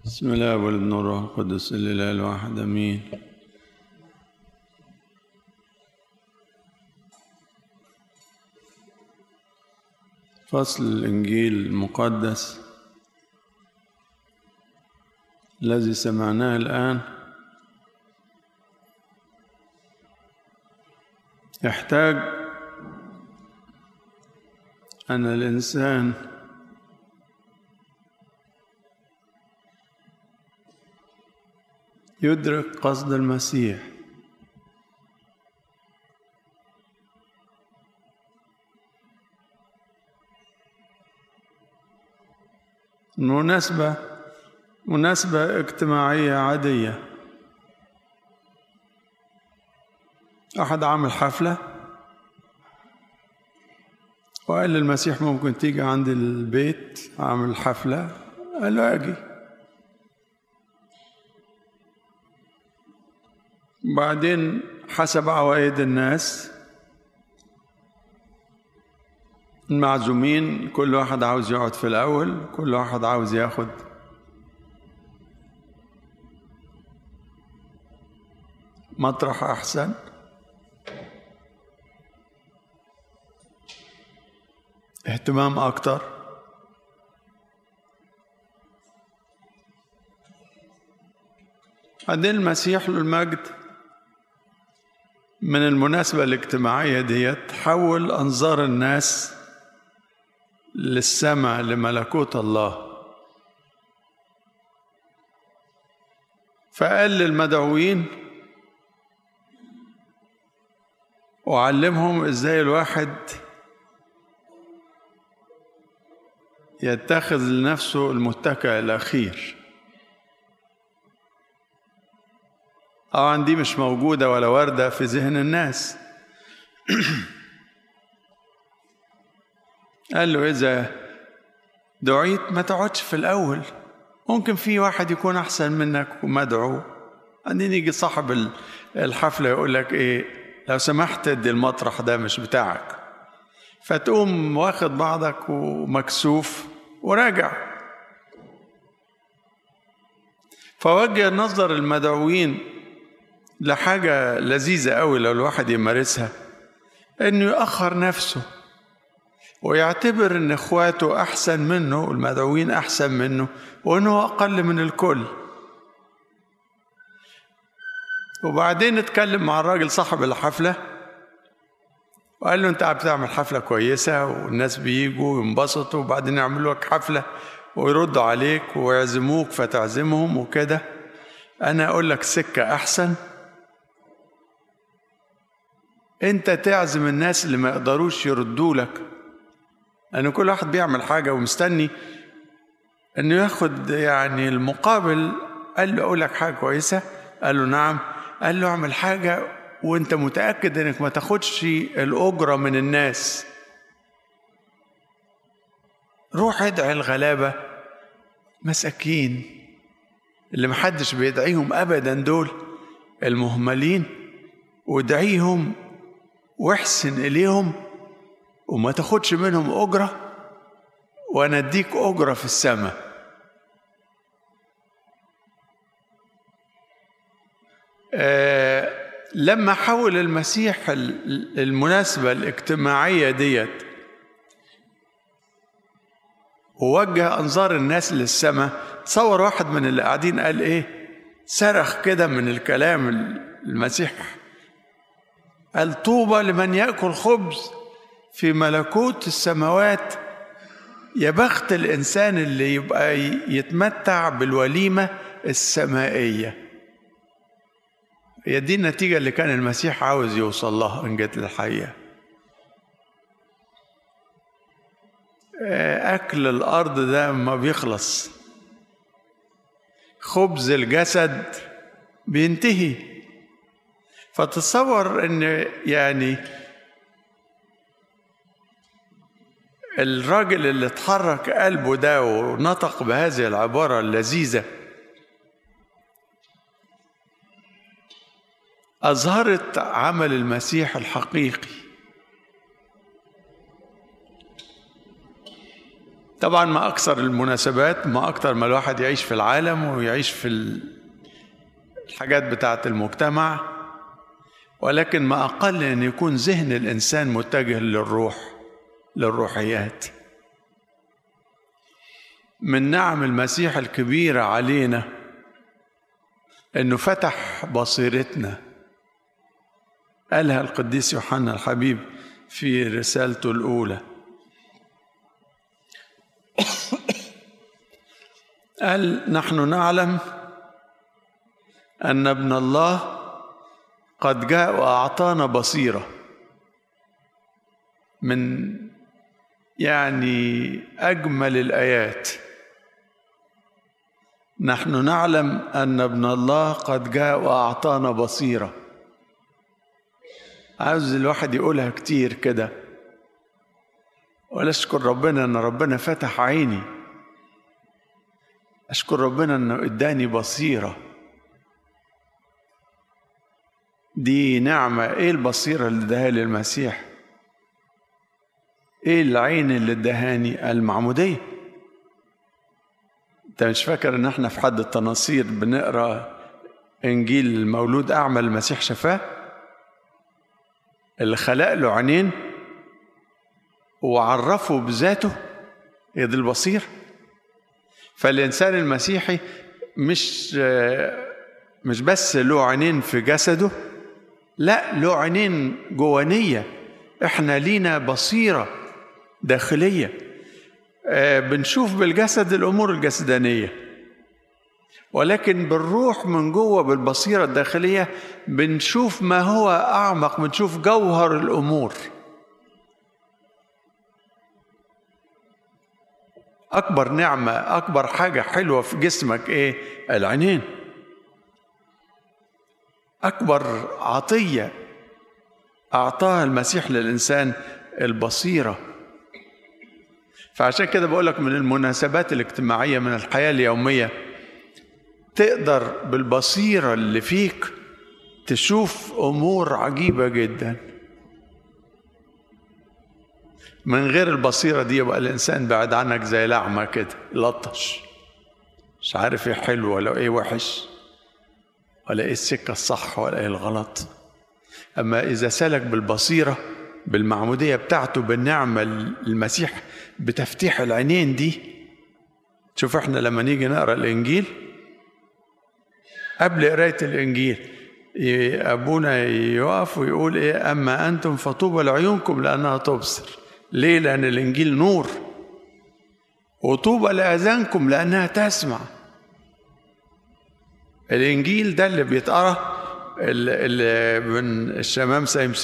بسم الله والابن والروح القدس الاله الواحد امين فصل الانجيل المقدس الذي سمعناه الان يحتاج ان الانسان يدرك قصد المسيح مناسبة مناسبة اجتماعية عادية أحد عامل حفلة وقال للمسيح ممكن تيجي عند البيت عامل حفلة قال له أجي بعدين حسب عوائد الناس المعزومين كل واحد عاوز يقعد في الأول كل واحد عاوز ياخد مطرح أحسن اهتمام أكتر بعدين المسيح له المجد من المناسبة الاجتماعية ديت حول أنظار الناس للسماء لملكوت الله فقال للمدعوين وعلمهم ازاي الواحد يتخذ لنفسه المتكئ الأخير طبعا دي مش موجودة ولا واردة في ذهن الناس قال له إذا دعيت ما تقعدش في الأول ممكن في واحد يكون أحسن منك ومدعو بعدين يجي صاحب الحفلة يقول لك إيه لو سمحت ادي المطرح ده مش بتاعك فتقوم واخد بعضك ومكسوف وراجع فوجه نظر المدعوين لحاجة لذيذة أوي لو الواحد يمارسها إنه يأخر نفسه ويعتبر إن إخواته أحسن منه والمدعوين أحسن منه وإنه أقل من الكل وبعدين اتكلم مع الراجل صاحب الحفلة وقال له أنت بتعمل حفلة كويسة والناس بيجوا وينبسطوا وبعدين يعملوا لك حفلة ويردوا عليك ويعزموك فتعزمهم وكده أنا أقول لك سكة أحسن انت تعزم الناس اللي ما يقدروش يردوا لك لان كل واحد بيعمل حاجه ومستني انه ياخد يعني المقابل قال له اقول لك حاجه كويسه قال له نعم قال له اعمل حاجه وانت متاكد انك ما تاخدش الاجره من الناس روح ادعي الغلابه مساكين اللي محدش بيدعيهم ابدا دول المهملين وادعيهم واحسن إليهم وما تاخدش منهم أجرة وأنا أديك أجرة في السماء آه لما حول المسيح المناسبة الاجتماعية ديت ووجه أنظار الناس للسماء تصور واحد من اللي قاعدين قال إيه صرخ كده من الكلام المسيح قال طوبى لمن ياكل خبز في ملكوت السماوات يا بخت الانسان اللي يبقى يتمتع بالوليمه السمائيه هي دي النتيجه اللي كان المسيح عاوز يوصل لها ان جت للحقيقه اكل الارض ده ما بيخلص خبز الجسد بينتهي فتصور ان يعني الراجل اللي اتحرك قلبه ده ونطق بهذه العبارة اللذيذة أظهرت عمل المسيح الحقيقي طبعا ما أكثر المناسبات ما أكثر ما الواحد يعيش في العالم ويعيش في الحاجات بتاعة المجتمع ولكن ما أقل أن يكون ذهن الإنسان متجه للروح للروحيات من نعم المسيح الكبيرة علينا أنه فتح بصيرتنا قالها القديس يوحنا الحبيب في رسالته الأولى قال نحن نعلم أن ابن الله قد جاء وأعطانا بصيرة من يعني أجمل الآيات نحن نعلم أن ابن الله قد جاء وأعطانا بصيرة عاوز الواحد يقولها كتير كده ولا أشكر ربنا أن ربنا فتح عيني أشكر ربنا أنه إداني بصيرة دي نعمة إيه البصيرة اللي اداها لي المسيح إيه العين اللي ادهاني المعمودية أنت مش فاكر إن إحنا في حد التناصير بنقرأ إنجيل المولود أعمى المسيح شفاه اللي خلق له عينين وعرفه بذاته هي دي البصير فالإنسان المسيحي مش مش بس له عينين في جسده لا له عينين جوانية احنا لينا بصيرة داخلية بنشوف بالجسد الأمور الجسدانية ولكن بالروح من جوه بالبصيرة الداخلية بنشوف ما هو أعمق بنشوف جوهر الأمور أكبر نعمة أكبر حاجة حلوة في جسمك إيه؟ العينين أكبر عطية أعطاها المسيح للإنسان البصيرة فعشان كده بقول لك من المناسبات الاجتماعية من الحياة اليومية تقدر بالبصيرة اللي فيك تشوف أمور عجيبة جدا من غير البصيرة دي يبقى الإنسان بعد عنك زي لعمة كده لطش مش عارف ايه حلو ولا ايه وحش ولا ايه السكة الصح ولا ايه الغلط أما إذا سلك بالبصيرة بالمعمودية بتاعته بالنعمة المسيح بتفتيح العينين دي شوف احنا لما نيجي نقرا الإنجيل قبل قراية الإنجيل أبونا يقف ويقول إيه أما أنتم فطوبى لعيونكم لأنها تبصر ليه؟ لأن الإنجيل نور وطوبى لآذانكم لأنها تسمع الإنجيل ده اللي بيتقرأ اللي من الشمام سيمسك